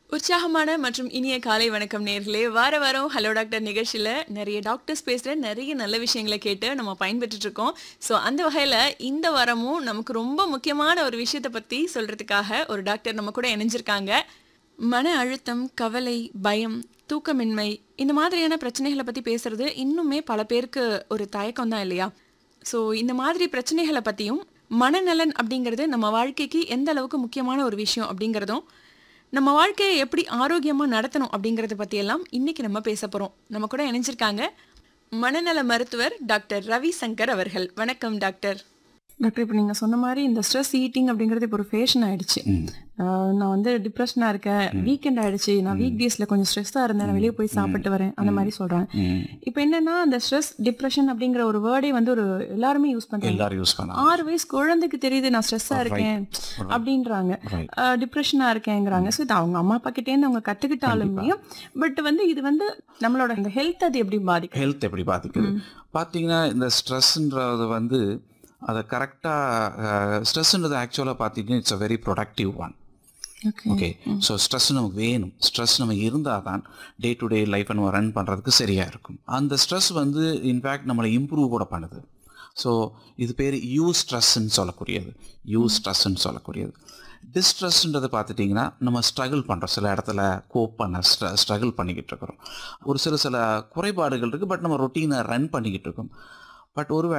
உற்சாகமான மற்றும் இனிய காலை வணக்கம் நேர்களே வார வாரம் ஹலோ டாக்டர் நிகழ்ச்சியில் நிறைய டாக்டர்ஸ் பேசுகிற நிறைய நல்ல விஷயங்களை கேட்டு நம்ம பயன்பெற்றுட்டு இருக்கோம் ஸோ அந்த வகையில் இந்த வாரமும் நமக்கு ரொம்ப முக்கியமான ஒரு விஷயத்தை பற்றி சொல்கிறதுக்காக ஒரு டாக்டர் நம்ம கூட இணைஞ்சிருக்காங்க மன அழுத்தம் கவலை பயம் தூக்கமின்மை இந்த மாதிரியான பிரச்சனைகளை பற்றி பேசுறது இன்னுமே பல பேருக்கு ஒரு தயக்கம் தான் இல்லையா ஸோ இந்த மாதிரி பிரச்சனைகளை பற்றியும் மனநலன் அப்படிங்கிறது நம்ம வாழ்க்கைக்கு எந்த அளவுக்கு முக்கியமான ஒரு விஷயம் அப்படிங்கிறதும் நம்ம வாழ்க்கையை எப்படி ஆரோக்கியமாக நடத்தணும் அப்படிங்கிறத பற்றியெல்லாம் இன்னைக்கு நம்ம பேச போகிறோம் நம்ம கூட இணைஞ்சிருக்காங்க மனநல மருத்துவர் டாக்டர் ரவி சங்கர் அவர்கள் வணக்கம் டாக்டர் டாக்டர் இப்போ நீங்கள் சொன்ன மாதிரி இந்த ஸ்ட்ரெஸ் ஈட்டிங் அப்படிங்கிறது இப்போ ஒரு ஃபேஷன் ஆயிடுச்சு ஆஹ் நான் வந்து டிப்ரெஷனாக இருக்கேன் வீக்கெண்ட் ஆயிடுச்சு நான் வீக் டேஸில் கொஞ்சம் ஸ்ட்ரெஸ்ஸாக இருந்தேன் நான் வெளியே போய் சாப்பிட்டு வரேன் அந்த மாதிரி சொல்கிறேன் இப்போ என்னன்னா அந்த ஸ்ட்ரெஸ் டிப்ரெஷன் அப்படிங்கிற ஒரு வேர்டே வந்து ஒரு எல்லாருமே யூஸ் பண்ணுறாங்க எல்லாரும் யூஸ் பண்ணலாம் ஆறு வயசு குழந்தைக்கு தெரியுது நான் ஸ்ட்ரெஸ்ஸாக இருக்கேன் அப்படின்றாங்க Right. டிப்ரெஷனாக இருக்கேங்கிறாங்க ஸோ இது அவங்க அம்மா அப்பா கிட்டேருந்து அவங்க கற்றுக்கிட்டாலுமே பட் வந்து இது வந்து நம்மளோட இந்த ஹெல்த் அது எப்படி பாதிக்கும் ஹெல்த் எப்படி பாதிக்குது பார்த்தீங்கன்னா இந்த ஸ்ட்ரெஸ்ன்றது வந்து அதை கரெக்டாக ஸ்ட்ரெஸ்ன்றது ஆக்சுவலாக பார்த்தீங்கன்னா it's a very productive one okay okay so stress நமக்கு வேணும் ஸ்ட்ரெஸ் நம்ம இருந்தால் தான் டே டு டே லைஃப்பை நம்ம ரன் பண்ணுறதுக்கு சரியாக இருக்கும் அந்த ஸ்ட்ரெஸ் வந்து இன்ஃபேக்ட் நம்மளை இம்ப்ரூவ் கூட பண்ணுது ஸோ இது பேர் யூ ஸ்ட்ரெஸ்ன்னு சொல்லக்கூடியது யூ ஸ்ட்ரெஸ்ன்னு சொல்லக்கூடியது டிஸ்ட்ரெஸ்ன்றது பார்த்துட்டிங்கன்னா நம்ம ஸ்ட்ரகிள் பண்ணுறோம் சில இடத்துல கோப் பண்ண ஸ்ட்ரகிள் பண்ணிக்கிட்டு இருக்கிறோம் ஒரு சில சில குறைபாடுகள் இருக்குது பட் நம்ம ரொட்டீனை ரன் பண்ணிக்கிட்டு இருக்கோம் பட் ஒரு